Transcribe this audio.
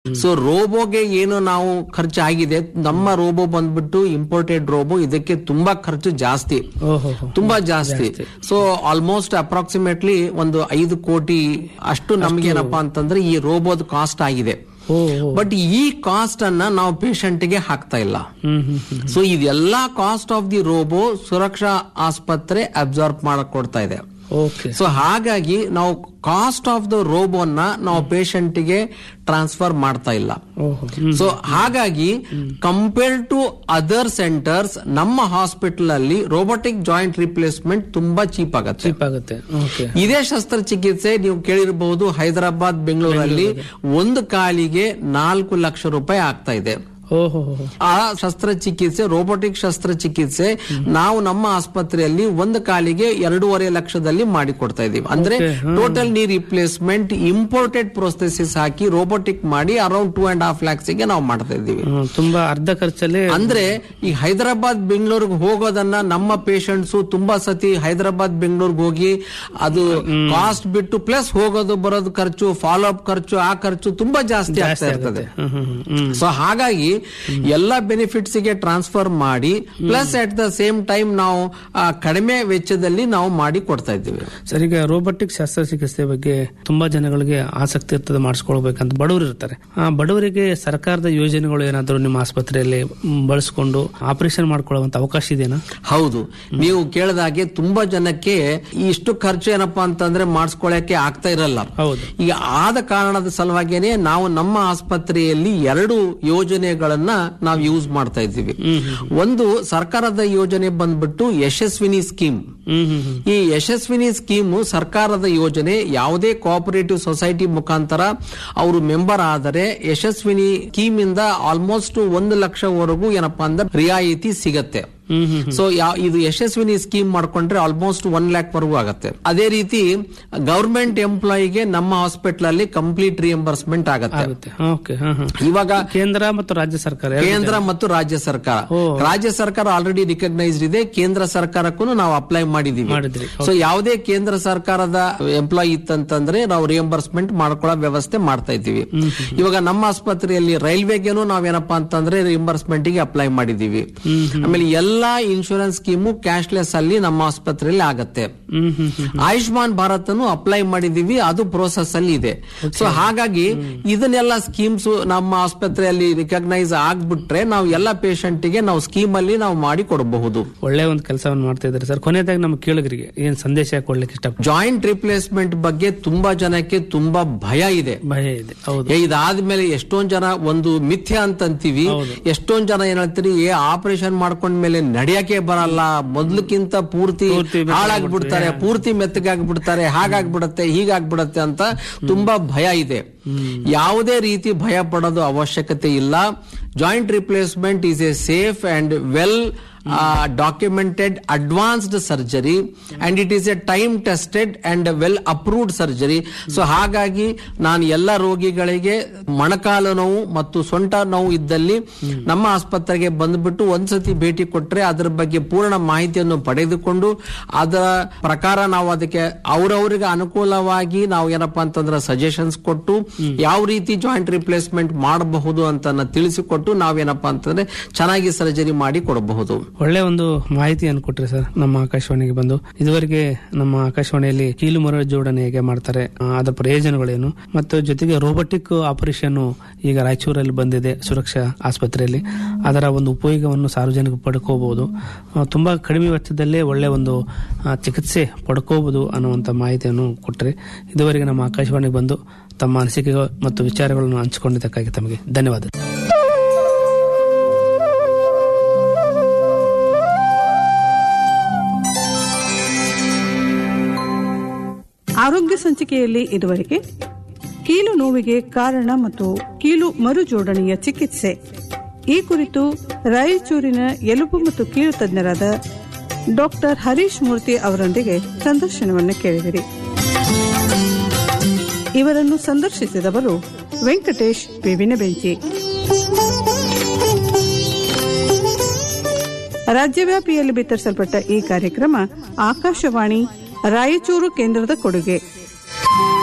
So ರೋಬೋಗೆ ಏನು ನಾವು ಖರ್ಚು ಆಗಿದೆ ನಮ್ಮ ರೋಬೋ ಬಂದ್ಬಿಟ್ಟು ಇಂಪೋರ್ಟೆಡ್ ರೋಬೋ ಇದಕ್ಕೆ ತುಂಬಾ ಖರ್ಚು ಜಾಸ್ತಿ ಓಹೋ ತುಂಬಾ ಜಾಸ್ತಿ ಸೊ ಆಲ್ಮೋಸ್ಟ್ ಅಪ್ರಾಕ್ಸಿಮೇಟ್ಲಿ ಒಂದು ಐದು ಕೋಟಿ ಅಷ್ಟು ನಮ್ಗೇನಪ್ಪಾ ಅಂತಂದ್ರೆ ಈ ರೋಬೋದ್ ಕಾಸ್ಟ್ ಆಗಿದೆ ಓ ಬಟ್ ಈ ಕಾಸ್ಟ್ ಅನ್ನ ನಾವು patient ಗೆ ಹಾಕ್ತಾ ಇಲ್ಲ ಹ್ಮ್ ಹ್ಮ್ ಹ್ಮ್ ಸೊ ಇದೆಲ್ಲಾ cost of the robo Suraksha ಆಸ್ಪತ್ರೆ ಅಬ್ಸಾರ್ಬ್ ಮಾಡಕ್ ಕೊಡ್ತಾ ಇದೆ ಓಕೆ ಸೊ ಹಾಗಾಗಿ ನಾವು ಕಾಸ್ಟ್ ಆಫ್ ದ ರೋಬೋನ ನಾವು patient ಗೆ ಟ್ರಾನ್ಸ್ಫರ್ ಮಾಡ್ತಾ ಇಲ್ಲ ಓಹೋ ಸೊ ಹಾಗಾಗಿ ಕಂಪೇರ್ ಟು ಅದರ್ ಸೆಂಟರ್ಸ್ ನಮ್ಮ ಹಾಸ್ಪಿಟಲ್ ಅಲ್ಲಿ ರೋಬೋಟಿಕ್ ಜಾಯಿಂಟ್ ರಿಪ್ಲೇಸ್ಮೆಂಟ್ ತುಂಬಾ ಚೀಪ್ ಆಗುತ್ತೆ ಚೀಪ್ ಆಗುತ್ತೆ ಓಕೆ ಇದೇ ಶಸ್ತ್ರಚಿಕಿತ್ಸೆ ನೀವು ಕೇಳಿರಬಹುದು ಹೈದರಾಬಾದ್ ಬೆಂಗಳೂರಲ್ಲಿ ಒಂದು ಕಾಲಿಗೆ ನಾಲ್ಕು ಲಕ್ಷ ರೂಪಾಯಿ ಆಗ್ತಾ ಇದೆ ಓಹೋ ಆ ಶಸ್ತ್ರಚಿಕಿತ್ಸೆ ರೋಬೋಟಿಕ್ ಶಸ್ತ್ರಚಿಕಿತ್ಸೆ ನಾವು ನಮ್ಮ ಆಸ್ಪತ್ರೆಯಲ್ಲಿ ಒಂದು ಕಾಲಿಗೆ ಎರಡೂವರೆ ಲಕ್ಷದಲ್ಲಿ ಮಾಡಿಕೊಡ್ತಾ ಇದೀವಿ ಅಂದ್ರೆ total knee replacement imported prosthesis ಹಾಕಿ ರೋಬೋಟಿಕ್ ಮಾಡಿ around two and half lakhs ಗೆ ನಾವು ಮಾಡ್ತಾ ಇದ್ದೀವಿ ಹ್ಮ್, ತುಂಬಾ ಅರ್ಧ ಖರ್ಚಲ್ಲಿ ಅಂದ್ರೆ ಈ ಹೈದರಾಬಾದ್ ಬೆಂಗಳೂರಿಗೆ ಹೋಗೋದನ್ನ ನಮ್ಮ ಪೇಷಂಟ್ಸ್ ತುಂಬಾ ಸತಿ ಹೈದರಾಬಾದ್ ಬೆಂಗಳೂರಿಗೆ ಹೋಗಿ ಅದು ಕಾಸ್ಟ್ ಬಿಟ್ಟು ಪ್ಲಸ್ ಹೋಗೋದು ಬರೋದು ಖರ್ಚು ಫಾಲೋ ಅಪ್ ಖರ್ಚು ಆ ಖರ್ಚು ತುಂಬಾ ಜಾಸ್ತಿ ಆಗ್ತಾ ಇರ್ತದೆ ಹ್ಮ್ ಹ್ಮ್ ಹ್ಮ್ ಸೊ ಹಾಗಾಗಿ ಎಲ್ಲ ಬೆನಿಫಿಟ್ಸ್ ಗೆ ಟ್ರಾನ್ಸ್ಫರ್ ಮಾಡಿ plus at the same time ನಾವು ಆ, ಕಡಿಮೆ ವೆಚ್ಚದಲ್ಲಿ ನಾವು ಮಾಡಿ ಕೊಡ್ತಾ ಇದ್ದೀವಿ ಸರ್ ಈಗ ರೋಬೋಟಿಕ್ ಶಸ್ತ್ರಚಿಕಿತ್ಸೆ ಬಗ್ಗೆ ತುಂಬಾ ಜನಗಳಿಗೆ ಆಸಕ್ತಿ ಇರ್ತದೆ ಮಾಡಿಸ್ಕೊಳ್ಬೇಕಂತ ಬಡವರು ಇರ್ತಾರೆ ಆ ಬಡವರಿಗೆ ಸರ್ಕಾರದ ಯೋಜನೆಗಳು ಏನಾದರೂ ನಿಮ್ಮ ಆಸ್ಪತ್ರೆಯಲ್ಲಿ ಮ್, ಬಳಸ್ಕೊಂಡು ಆಪರೇಷನ್ ಮಾಡ್ಕೊಳ್ಳುವಂತ ಅವಕಾಶ ಇದೆಯಾ ಹೌದು ನೀವು ಕೇಳಿದಾಗೆ ತುಂಬಾ ಜನಕ್ಕೆ ಇಷ್ಟು ಖರ್ಚು ಏನಪ್ಪಾ ಅಂತಂದ್ರೆ ಮಾಡಿಸ್ಕೊಳಕ್ಕೆ ಆಗ್ತಾ ಇರಲ್ಲ ಹೌದು ಈಗ ಆದ ಕಾರಣದ ಸಲುವಾಗಿನೇ ನಾವು ನಮ್ಮ ಆಸ್ಪತ್ರೆಯಲ್ಲಿ ಎರಡು ಯೋಜನೆಗಳನ್ನ ನಾವು ಯೂಸ್ ಮಾಡ್ತಾ ಇದ್ದೀವಿ ಒಂದು ಸರ್ಕಾರದ ಯೋಜನೆ ಬಂದ್ಬಿಟ್ಟು ಯಶಸ್ವಿನಿ ಸ್ಕೀಮ್ ಹ್ಮ್ ಹ್ಮ್ ಹ್ಮ್ ಈ ಯಶಸ್ವಿನಿ ಸ್ಕೀಮ್ ಸರ್ಕಾರದ ಯೋಜನೆ ಯಾವುದೇ ಕೋಆಪರೇಟಿವ್ ಸೊಸೈಟಿ ಮುಖಾಂತರ ಅವರು ಮೆಂಬರ್ ಆದರೆ ಯಶಸ್ವಿನಿ ಸ್ಕೀಮ್ ಇಂದ ಆಲ್ಮೋಸ್ಟ್ ಒಂದು ಲಕ್ಷವರೆಗೂ ಏನಪ್ಪಾ ಅಂದ್ರೆ ರಿಯಾಯಿತಿ ಸಿಗತ್ತೆ ಹ್ಮ್ ಹ್ಮ್ ಸೊ ಯಾವ ಇದು ಯಶಸ್ವಿನಿ ಸ್ಕೀಮ್ ಮಾಡ್ಕೊಂಡ್ರೆ ಆಲ್ಮೋಸ್ಟ್ ಒನ್ ಲ್ಯಾಕ್ ವರೆಗೂ ಆಗುತ್ತೆ ಅದೇ ರೀತಿ ಗವರ್ಮೆಂಟ್ ಎಂಪ್ಲಾಯಿಗೆ ನಮ್ಮ ಹಾಸ್ಪಿಟಲ್ ಅಲ್ಲಿ ಕಂಪ್ಲೀಟ್ ರಿಯಂಬರ್ಸ್ಮೆಂಟ್ ಆಗುತ್ತೆ ಆಗುತ್ತೆ ಓಕೆ ಹಾ ಹಾ ಇವಾಗ ಕೇಂದ್ರ ಮತ್ತು ರಾಜ್ಯ ಸರ್ಕಾರ ಎರಡು ಕೇಂದ್ರ ಮತ್ತು ರಾಜ್ಯ ಸರ್ಕಾರ ಓ. ರಾಜ್ಯ ಸರ್ಕಾರ ಆಲ್ರೆಡಿ ರಿಕಗ್ನೈಸ್ಡ್ ಇದೆ ಕೇಂದ್ರ ಸರ್ಕಾರಕ್ಕೂ ನಾವು ಅಪ್ಲೈ ಮಾಡಿದೀವಿ ಮಾಡಿದ್ರಿ ಸೊ ಯಾವುದೇ ಕೇಂದ್ರ ಸರ್ಕಾರದ ಎಂಪ್ಲಾಯಿ ಇತ್ತಂತಂದ್ರೆ ನಾವು ರಿಯಂಬರ್ಸ್ಮೆಂಟ್ ಮಾಡ್ಕೊಳ್ಳೋ ವ್ಯವಸ್ಥೆ ಮಾಡ್ತಾ ಇದ್ದೀವಿ ಇವಾಗ ನಮ್ಮ ಆಸ್ಪತ್ರೆಯಲ್ಲಿ ರೈಲ್ವೆಗೇನು ನಾವೇನಪ್ಪಾ ಅಂತಂದ್ರೆ ರಿಯಂಬರ್ಸ್ಮೆಂಟ್ ಗೆ ಅಪ್ಲೈ ಮಾಡಿದೀವಿ ಆಮೇಲೆ ಎಲ್ಲಾ ಇನ್ಶೂರೆನ್ಸ್ ಸ್ಕೀಮು ಕ್ಯಾಶ್ಲೆಸ್ ಅಲ್ಲಿ ನಮ್ಮ ಆಸ್ಪತ್ರೆಯಲ್ಲಿ ಆಗತ್ತೆ ಹ್ಮ್ ಹ್ಮ್ ಹ್ಮ್ ಆಯುಷ್ಮಾನ್ ಭಾರತ್ ಅನ್ನು ಅಪ್ಲೈ ಮಾಡಿದೀವಿ ಅದು ಪ್ರೋಸೆಸ್ ಅಲ್ಲಿ ಇದೆ ಸೊ ಹಾಗಾಗಿ ಇದನ್ನೆಲ್ಲ ಸ್ಕೀಮ್ಸ್ ನಮ್ಮ ಆಸ್ಪತ್ರೆಯಲ್ಲಿ ರಿಕಗ್ನೈಸ್ ಆಗ್ಬಿಟ್ರೆ ನಾವು ಎಲ್ಲ patient ಗೆ ನಾವು ಸ್ಕೀಮ್ ಅಲ್ಲಿ ನಾವು ಮಾಡಿ ಕೊಡಬಹುದು ಒಳ್ಳೆ ಒಂದು ಕೆಲಸವನ್ನು ಮಾಡ್ತಾ ಇದ್ದಾರೆ ಸರ್ ಕೊನೆಯದಾಗಿ ನಮ್ಮ ಕೇಳುಗರಿಗೆ ಏನ್ ಸಂದೇಶ ಕೊಡ್ಲಿಕ್ಕೆ ಇಷ್ಟ ಜಾಯಿಂಟ್ ರಿಪ್ಲೇಸ್ಮೆಂಟ್ ಬಗ್ಗೆ ತುಂಬಾ ಜನಕ್ಕೆ ತುಂಬಾ ಭಯ ಇದೆ ಭಯ ಇದೆ ಹೌದು ಏ, ಇದಾದ್ಮೇಲೆ ಎಷ್ಟೊಂದ್ ಜನ ಒಂದು ಮಿಥ್ಯ ಅಂತ ಅಂತೀವಿ ಎಷ್ಟೊಂದ್ ಜನ ಏನ್ ಹೇಳ್ತೀರಿ ಏ ಆಪರೇಷನ್ ಮಾಡ್ಕೊಂಡ್ಮೇಲೆ ನಡೆಯಕ್ಕೆ ಬರಲ್ಲ ಮೊದ್ಲಕ್ಕಿಂತ ಪೂರ್ತಿ ಪೂರ್ತಿ ಹಾಳಾಗ್ಬಿಡ್ತಾರೆ ಪೂರ್ತಿ ಮೆತ್ತಗಾಗ್ಬಿಡ್ತಾರೆ ಹಾಗಾಗ್ಬಿಡತ್ತೆ ಹೀಗಾಗ್ಬಿಡತ್ತೆ ಅಂತ ತುಂಬಾ ಭಯ ಇದೆ ಯಾವುದೇ ರೀತಿ ಭಯ ಪಡೋದು ಅವಶ್ಯಕತೆ ಇಲ್ಲ joint replacement is a safe and well documented advanced surgery and it is a time tested and well approved surgery so ಹಾಗಾಗಿ ನಾನು ಎಲ್ಲ ರೋಗಿಗಳಿಗೆ ಮೊಣಕಾಲು ನೋವು ಮತ್ತು ಸೊಂಟ ನೋವು ಇದ್ದಲ್ಲಿ ನಮ್ಮ ಆಸ್ಪತ್ರೆಗೆ ಬಂದ್ಬಿಟ್ಟು ಒಂದ್ಸತಿ ಭೇಟಿ ಕೊಟ್ರೆ ಅದರ ಬಗ್ಗೆ ಪೂರ್ಣ ಮಾಹಿತಿಯನ್ನು ಪಡೆದುಕೊಂಡು ಅದರ ಪ್ರಕಾರ ನಾವು ಅದಕ್ಕೆ ಅವ್ರವ್ರಿಗೆ ಅನುಕೂಲವಾಗಿ ನಾವು ಏನಪ್ಪಾ ಅಂತಂದ್ರೆ ಸಜೆಷನ್ಸ್ ಕೊಟ್ಟು ಯಾವ ರೀತಿ ಜಾಯಿಂಟ್ ರಿಪ್ಲೇಸ್ಮೆಂಟ್ ಮಾಡಬಹುದು ಅಂತ ತಿಳಿಸಿಕೊಟ್ಟು ನಾವೇನಪ್ಪಾ ಅಂತಂದ್ರೆ ಚೆನ್ನಾಗಿ ಸರ್ಜರಿ ಮಾಡಿ ಕೊಡಬಹುದು ಒಳ್ಳೆ ಒಂದು ಮಾಹಿತಿಯನ್ನು ಕೊಟ್ರಿ ಸರ್ ನಮ್ಮ ಆಕಾಶವಾಣಿಗೆ ಬಂದು ಇದುವರೆಗೆ ನಮ್ಮ ಆಕಾಶವಾಣಿಯಲ್ಲಿ ಕೀಲು ಮರ ಜೋಡಣೆ ಹೇಗೆ ಮಾಡ್ತಾರೆ ಆ, ಅದರ ಪ್ರಯೋಜನಗಳೇನು ಮತ್ತು ಜೊತೆಗೆ ರೋಬೋಟಿಕ್ ಆಪರೇಷನ್ ಈಗ ರಾಯಚೂರಲ್ಲಿ ಬಂದಿದೆ ಸುರಕ್ಷಾ ಆಸ್ಪತ್ರೆಯಲ್ಲಿ ಅದರ ಒಂದು ಉಪಯೋಗವನ್ನು ಸಾರ್ವಜನಿಕರು ಪಡ್ಕೋಬಹುದು ಆ, ತುಂಬಾ ಕಡಿಮೆ ವೆಚ್ಚದಲ್ಲೇ ಒಳ್ಳೆ ಒಂದು ಆ, ಚಿಕಿತ್ಸೆ ಪಡ್ಕೋಬಹುದು ಅನ್ನುವಂತ ಮಾಹಿತಿಯನ್ನು ಕೊಟ್ರಿ ಇದುವರೆಗೆ ನಮ್ಮ ಆಕಾಶವಾಣಿಗೆ ಬಂದು ತಮ್ಮ ಅನಿಸಿಕೆ ಮತ್ತು ವಿಚಾರಗಳನ್ನು ಹಂಚಿಕೊಂಡಿದ್ದಕ್ಕಾಗಿ ತಮಗೆ ಧನ್ಯವಾದ ಆರೋಗ್ಯ ಸಂಚಿಕೆಯಲ್ಲಿ ಇದುವರೆಗೆ ಕೀಲು ನೋವಿಗೆ ಕಾರಣ ಮತ್ತು ಕೀಲು ಮರು ಜೋಡಣೆಯ ಚಿಕಿತ್ಸೆ ಈ ಕುರಿತು ರಾಯಚೂರಿನ ಎಲುಬು ಮತ್ತು ಕೀಲು ತಜ್ಞರಾದ ಡಾಕ್ಟರ್ ಹರೀಶ್ ಮೂರ್ತಿ ಅವರೊಂದಿಗೆ ಸಂದರ್ಶನವನ್ನು ಕೇಳಿದಿರಿ ಇವರನ್ನು ಸಂದರ್ಶಿಸಿದವರು ವೆಂಕಟೇಶ್ ಬೇವಿನ ಬೆಂಚಿ ರಾಜ್ಯವ್ಯಾಪಿಯಲ್ಲಿ ಬಿತ್ತರಿಸಲ್ಪಟ್ಟ ಈ ಕಾರ್ಯಕ್ರಮ ಆಕಾಶವಾಣಿ ರಾಯಚೂರು ಕೇಂದ್ರದ ಕೊಡುಗೆ